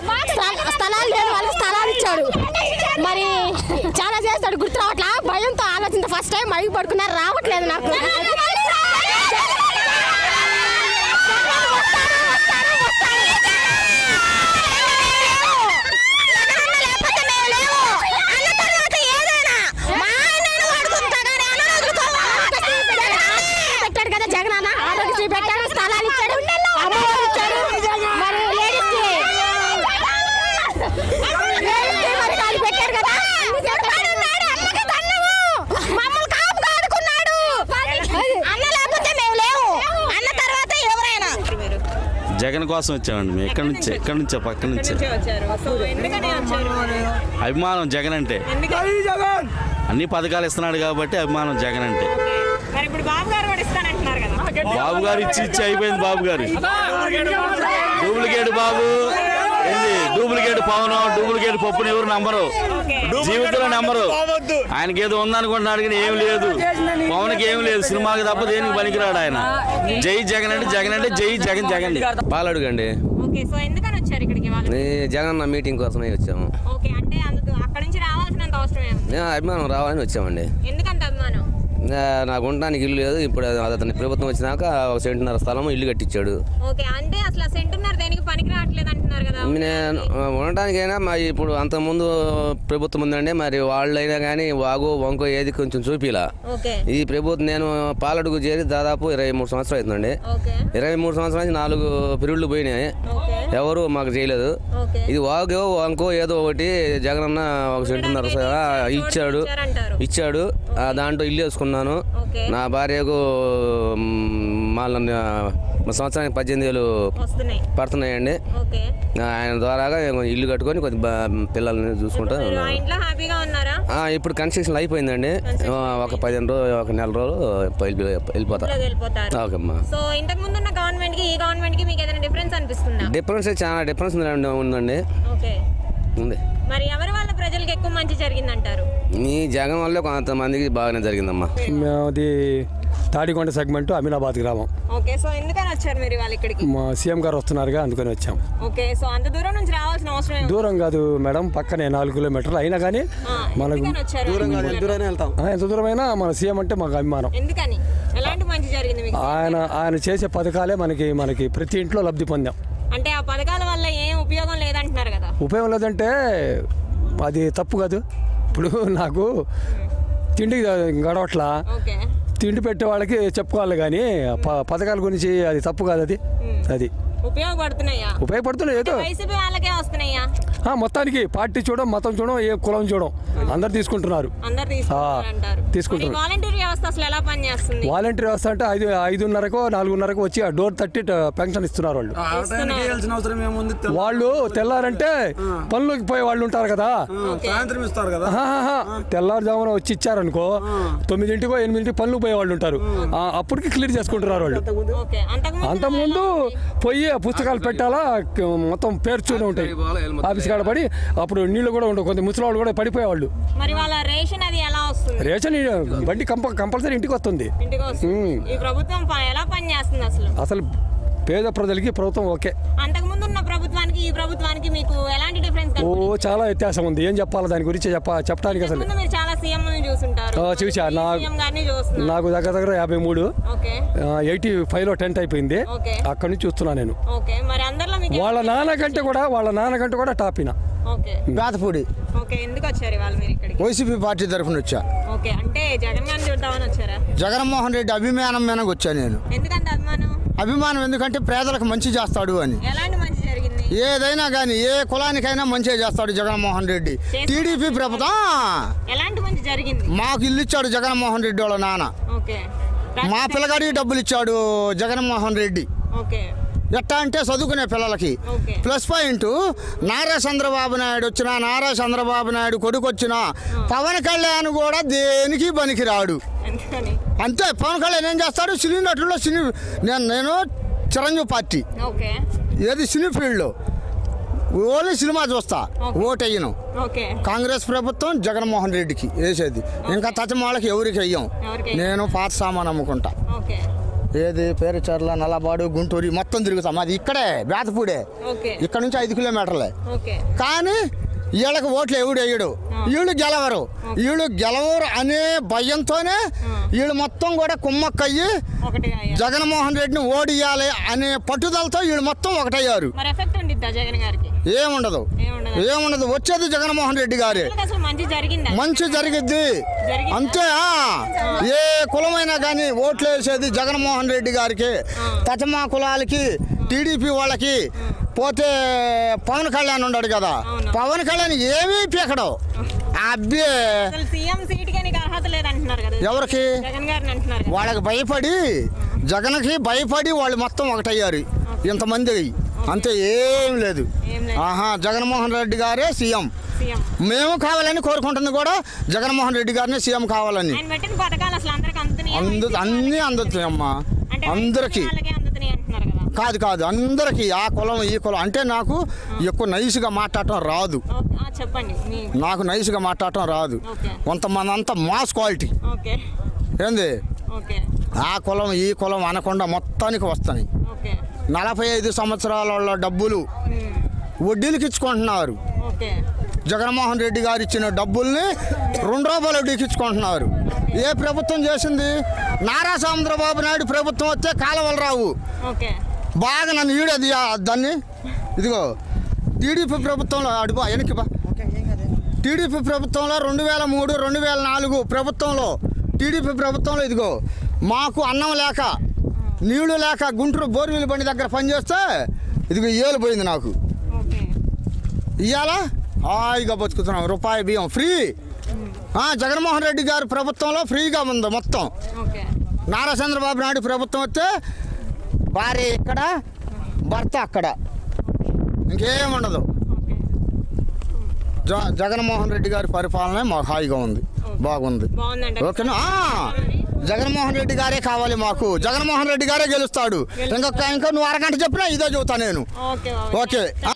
స్థల- స్థలాలు లేని వాళ్ళకి స్థలాలు ఇచ్చాడు మరి చాలా చేస్తాడు గుర్తు రావట్లా భయంతో ఆలోచించి ఫస్ట్ టైం అడిగి పడుకున్నారు రావట్లేదు నాకు పెట్టాడు కదా జగన్ అన్న ఆరోగ్యశ్రీ పెట్టాడు స్థలాలు ఇచ్చాడు అమ్మఒడి ఇచ్చాడు మరి లేడీస్ కి లేడీస్ కి మరి వాళ్ళు పెట్టాడు కదా అన్ని చేస్తాడు. మమ్మల్ని కాపు కాడుకున్నాడు అన్న లేకపోతే మేము లేవు అన్న తర్వాత ఎవరైనా జగన్ కోసం వచ్చామండి మేము ఎక్కడి నుంచి ఎక్కడి నుంచో పక్క నుంచి నుంచి వచ్చారు సో ఎందుకని వచ్చారు మీరు? అభిమానం జగన్ అంటే ఎందుకని అన్ని పథకాలు ఇస్తున్నాడు కాబట్టి అభిమానం జగన్ అంటే ఓకే. మరి ఇప్పుడు బాబు గారు కూడా ఇస్తానంటున్నారు కదా బాబు గారు ఇచ్చి ఇచ్చి అయిపోయింది బాబు గారు డూప్లికేట్ బాబు ఏంది డూప్లికేట్ పవన్ డూప్లికేట్ పప్పుని ఎవరు నమ్మరు జీవితంలో నమ్మరు ఆయనకి ఏదో ఉందనుకుంటున్నాడు కానీ ఏం లేదు పవన్కి ఏం లేదు సినిమాకి తప్ప దేనికి పనికిరాడు ఆయన జై జగన్ అంటే జగన్ అంటే జై జగన్ జగన్ పాలడుగండి ఓకే సో ఎందుకని వచ్చారు ఇక్కడికి వాళ్ళు ఈ జగన్ మీటింగ్ కోసమే వచ్చాము ఓకే అంటే అందుకు అక్కడ నుంచి రావాల్సినంత అవసరం ఏముంది నేను అభిమానం రావాలని వచ్చామండి ఎందుకంత అభిమానం ఆ, నాకు ఉండడానికి ఇల్లు లేదు ఇప్పుడు అది అతని ప్రభుత్వం వచ్చినాక ఒక సెంటున్నర స్థలం ఇల్లు కట్టించాడు ఓకే అంటే అసలు ఆ సెంటున్నర దేనికి పనికి రావట్లేదు అంటున్నారు కదా నేను ఉండడానికైనా మరి ఇప్పుడు అంతకుముందు ప్రభుత్వం ఉందండి మరి వాళ్ళైనా కానీ వాగు వంకో ఏది కొంచెం చూపిలా ఓకే ఈ ప్రభుత్వం నేను పాలడుగు చేరి దాదాపు ఇరవై మూడు సంవత్సరాలు అవుతుందండి ఓకే ఇరవై మూడు సంవత్సరాల నుంచి నాలుగు పిరుళ్ళు పోయినాయి ఓకే ఎవరు మాకు చేయలేదు ఓకే ఇది వాగో వంకో ఏదో ఒకటి జగనన్న ఒక సెంటున్నర స- ఇచ్చాడు ఇచ్చారంటారు ఇచ్చాడు ఆ దాంట్లో ఇల్లు వేసుకున్నాను ఓకే నా భార్యకు మళ్ళీ సంవత్సరానికి పద్దెనిమిది వేలు వస్తున్నాయి పడుతున్నాయండి ఓకే ఆయన ద్వారాగా ఇల్లు కట్టుకొని కొద్ది బా- పిల్లల్ని చూసుకుంటూ మీరు ఆ ఉన్నాను ఇంట్లో హ్యాపీగా ఉన్నారా ఆ, ఇప్పుడు కన్స్ట్రక్షన్ అయిపోయిందండి ఆ, ఒక పదిహేను రోజులు ఒక నెల రోజులు వెళ్ళి- వెళ్ళిపోతా ఇంట్లోకి వెళ్ళిపోతారు ఓకే అమ్మా సో ఇంతకు ముందు ఉన్న గవర్నమెంట్ కి ఈ గవర్నమెంట్ కి మీకు ఏదైనా డిఫరెన్స్ అనిపిస్తుందా డిఫరెన్స్ చాలా డిఫరెన్స్ ఉందండి ఉందండి ఓకే ఉంది మరి ఎవరి వల్ల ప్రజలకు ఎక్కువ మంచి జరిగిందంటారు ఈ జగన్ వల్ల కొంతమందికి బాగానే జరిగిందమ్మా అది తాడికొండ సెగ్మెంట్ అమీనాబాద్ గ్రామం ఓకే సో ఎందుకని వచ్చారు మీరు వాళ్ళు ఇక్కడికి మా సీఎం గారు వస్తున్నారుగా అందుకని వచ్చాం ఓకే సో అంత దూరం నుంచి రావాల్సిన అవసరం ఏమి- దూరం కాదు మేడం పక్కనే నాలుగు కిలోమీటర్లు అయినా కానీ ఆ, మనకు ఎందుకని వచ్చారు ఆ, ఎంత దూరమైనా మన సీఎం అంటే మాకు అభిమానం ఎందుకని ఎలాంటి మంచి జరిగింది మీకు ఆయన ఆయన చేసే పథకాలే మనకి మనకి ప్రతి ఇంట్లో లబ్ధి పొందాం అంటే ఆ పథకాల వల్ల ఏం ఉపయోగం లేదంటున్నారు కదా ఉపయోగం లేదంటే అది తప్పు కాదు ఇప్పుడు నాకు తిండి గడవట్లా ఓకే తిండి పెట్టే వాళ్ళకి చెప్పుకోవాలి కానీ ప- పథకాల గురించి అది తప్పు కాదు అది అది ఉపయోగపడుతున్నాయా ఉపయోగపడుతున్నాయి ఏదో వైసీపీ వాళ్ళకే వస్తున్నాయా ఆ, మొత్తానికి పార్టీ చూడం మతం చూడం ఏ కులం చూడం అందరు తీసుకుంటున్నారు అందరు తీసుకుంటారంటారు తీసుకుంటున్నారు. వాలంటీర్ వ్యవస్థ అసలు ఎలా పనిచేస్తుంది వాలంటీర్ వ్యవస్థ అంటే ఐదు ఐదున్నరకో నాలుగున్నరకో వచ్చి ఆ డోర్ తట్టి ట- పెన్షన్ ఇస్తున్నారు వాళ్ళు ఇస్తున్నారు. వాళ్ళు తెల్లారంటే పనులకు పోయే వాళ్ళు ఉంటారు కదా సాయంత్రం ఇస్తారు కదా ఆహాహా. తెల్లారుజామున వచ్చి ఇచ్చారనుకో తొమ్మిదింటికో ఎనిమిదింటికి పనులు పోయే వాళ్ళు ఉంటారు ఆ, అప్పటికి క్లియర్ చేసుకుంటున్నారు వాళ్ళు ఓకే అంతకుముందు అంతకుముందు పోయి ఆ పుస్తకాలు పెట్టాలా క- మొత్తం పేర్చునే ఉంటాయి ఆఫీస్ కాడ పడి అప్పుడు నీళ్లు కూడా ఉండవు కొంత ముసలి కూడా పడిపోయేవాళ్ళు మరి వాళ్ళ రేషన్ అది ఎలా వస్తుంది రేషన్ ఈ- బండి కంప కంపల్సరీ ఇంటికి వస్తుంది ఇంటికి వస్తుంది ఈ ప్రభుత్వం ప- ఎలా పనిచేస్తుంది అసలు అసలు పేద ప్రజలకి ప్రభుత్వం ఓకే అంతకుముందు ఉన్న ప్రభుత్వానికి ఈ ప్రభుత్వానికి మీకు ఎలాంటి డిఫరెన్స్ ఓ చాలా వ్యత్యాసం ఉంది ఏం చెప్పాలి దాని గురించి చెప్ప చెప్పడానికి అసలు ముందు మీరు చాలా సీఎం చూసుంటారు ఆ, చూసా. ఈ నా- సీఎం గారిని చూస్తున్నారు నాకు దగ్గర దగ్గర యాభై మూడు ఓకే ఎయిటీ ఫైవ్లో టెన్త్ అయిపోయింది ఓకే అక్కడి నుంచి చూస్తున్నా నేను ఓకే మరి అందరిలో మీకు వాళ్ళ నాన్న కంటే కూడా వాళ్ళ నాన్న కంటే కూడా టాపిన ఓకే బేతపూడి ఓకే ఎందుకు వచ్చారు వాళ్ళు మీరు ఇక్కడికి వైసీపీ పార్టీ తరఫున వచ్చా ఓకే అంటే జగన్ గారిని చూద్దామని వచ్చారా జగన్మోహన్ రెడ్డి అభిమానం మీద వచ్చా నేను ఎందుకంటే అభిమానం అభిమానం ఎందుకంటే పేదలకు మంచి చేస్తాడు అని ఎలాంటి మంచి జరిగింది ఏదైనా కానీ ఏ కులానికైనా మంచిగా చేస్తాడు జగన్మోహన్ రెడ్డి టీడీపీ ప్రభుత్వం ఎలాంటి మంచి జరిగింది మాకు ఇల్లు ఇచ్చాడు జగన్మోహన్ రెడ్డి వాళ్ళ నాన్న ఓకే మా పిల్లగాడికి డబ్బులు ఇచ్చాడు జగన్మోహన్ రెడ్డి ఓకే ఎట్టా అంటే చదువుకునే పిల్లలకి okay plus point Nara Chandrababu Naidu వచ్చిన నారా చంద్రబాబు నాయుడు కొడుకు వచ్చిన పవన్ కళ్యాణ్ కూడా దేనికి పనికిరాడు ఎందుకని అంతే పవన్ కళ్యాణ్ ఏం చేస్తాడు సినీ నటుల్లో సినీ నేను నేను చిరంజీవి పార్టీ ఓకే ఏది సినీ ఫీల్డ్లో ఓన్లీ సినిమా చూస్తా ఓటయ్యను ఓకే కాంగ్రెస్ ప్రభుత్వం జగన్మోహన్ రెడ్డికి వేసేది ఇంకా తచమాళ్ళకి ఎవరికి వెయ్యం ఎవరికి నేను పాత సామాన్ అమ్ముకుంటా ఓకే ఏది పేరుచర్ల నల్లబాడు గుంటూరు మొత్తం తిరుగుతాం మాది ఇక్కడే బేతపూడే ఓకే ఇక్కడ నుంచి ఐదు కిలోమీటర్లే ఓకే కానీ వీళ్ళకి ఓట్లు ఎవడు వేయడు వీళ్ళు గెలవరు వీళ్ళు గెలవరు అనే భయంతోనే వీళ్ళు మొత్తం కూడా కుమ్మక్కయ్యి ఒకటి అయ్యా. జగన్మోహన్ రెడ్డిని ఓడియాలి అనే పట్టుదలతో వీళ్ళు మొత్తం ఒకటయ్యారు మరి ఎఫెక్ట్ ఉండిద్దా జగన్ గారికి ఏముండదు ఏముండదా? ఏముండదు వచ్చేది జగన్మోహన్ రెడ్డి గారే వీళ్ళకి అసలు మంచి జరిగిందా మంచి జరిగిద్ది జరిగిద్దా? అంతే ఆ. ఏ కులమైనా కానీ ఓట్లు వేసేది జగన్మోహన్ రెడ్డి గారికి తచమా కులాలకి టీడీపీ వాళ్ళకి పోతే పవన్ కళ్యాణ్ ఉన్నాడు కదా అవును. పవన్ కళ్యాణ్ ఏమీ పీకడు అబ్బే అసలు సీఎం సీట్ కి నీకు అర్హత లేదంటున్నారు కదా ఎవరికి జగన్ గారిని అంటున్నారు కదా. వాళ్ళకి భయపడి జగన్కి భయపడి వాళ్ళు మొత్తం ఒకటయ్యారు ఇంతమంది అంతే ఏం లేదు ఏం లేదు. ఆహా జగన్మోహన్ రెడ్డి గారే సీఎం సీఎం మేము కావాలని కోరుకుంటుంది కూడా జగన్మోహన్ రెడ్డి గారిని సీఎం కావాలని ఆయన పెట్టిన పథకాలు అసలు అందరికి అందుతున్నాయి అందు అన్నీ అందుతాయి అమ్మా అందరికీ వాళ్ళకే అందుతున్నాయి అంటున్నారు కదా కాదు కాదు అందరికీ ఆ కులం ఈ కులం అంటే నాకు ఎక్కువ నైస్గా మాట్లాడటం రాదు ఓకే, ఆ, చెప్పండి మీ నాకు నైస్గా మాట్లాడటం రాదు ఓకే. కొంతమంది అంతా మాస్ క్వాలిటీ ఓకే ఏంది ఓకే ఆ కులం ఈ కులం అనకుండా మొత్తానికి వస్తాయి ఓకే నలభై ఐదు సంవత్సరాల వాళ్ళ డబ్బులు ఉమ్, వడ్డీలకి ఇచ్చుకుంటున్నారు ఓకే జగన్మోహన్ రెడ్డి గారు ఇచ్చిన డబ్బుల్ని రెండు రూపాయలు వడ్డీకి ఇచ్చుకుంటున్నారు ఏ ప్రభుత్వం చేసింది నారా చంద్రబాబు నాయుడు ప్రభుత్వం వస్తే కాలువలు రావు ఓకే బాగా నన్ను ఈడది దాన్ని ఇదిగో టీడీపీ ప్రభుత్వంలో అడుగు వెనక్కి బా టీడీపీ ప్రభుత్వంలో రెండు వేల మూడు రెండు వేల నాలుగు ప్రభుత్వంలో టీడీపీ ప్రభుత్వంలో ఇదిగో మాకు అన్నం లేక నీళ్లు లేక గుంటూరు బోర్వీలు బండి దగ్గర పనిచేస్తే ఇదిగో ఏలు పోయింది నాకు ఓకే ఇవాళ హాయిగా బతుకుతున్నాం రూపాయి బియ్యం ఫ్రీ ఆ, జగన్మోహన్ రెడ్డి గారి ప్రభుత్వంలో ఫ్రీగా ఉంది మొత్తం ఓకే నారా చంద్రబాబు నాయుడు ప్రభుత్వం వస్తే భార్య ఇక్కడ భర్త అక్కడ ఇంకేముండదు ఓకే జ జగన్మోహన్ రెడ్డి గారి పరిపాలన మాకు హాయిగా ఉంది బాగుంది బాగుందండి ఓకేనా ఆ, జగన్మోహన్ రెడ్డి గారే కావాలి మాకు జగన్మోహన్ రెడ్డి గారే గెలుస్తాడు ఇంకొక ఇంకా నువ్వు అరగంట చెప్పినా ఇదే చెబుతా నేను ఓకే ఓకే ఆ.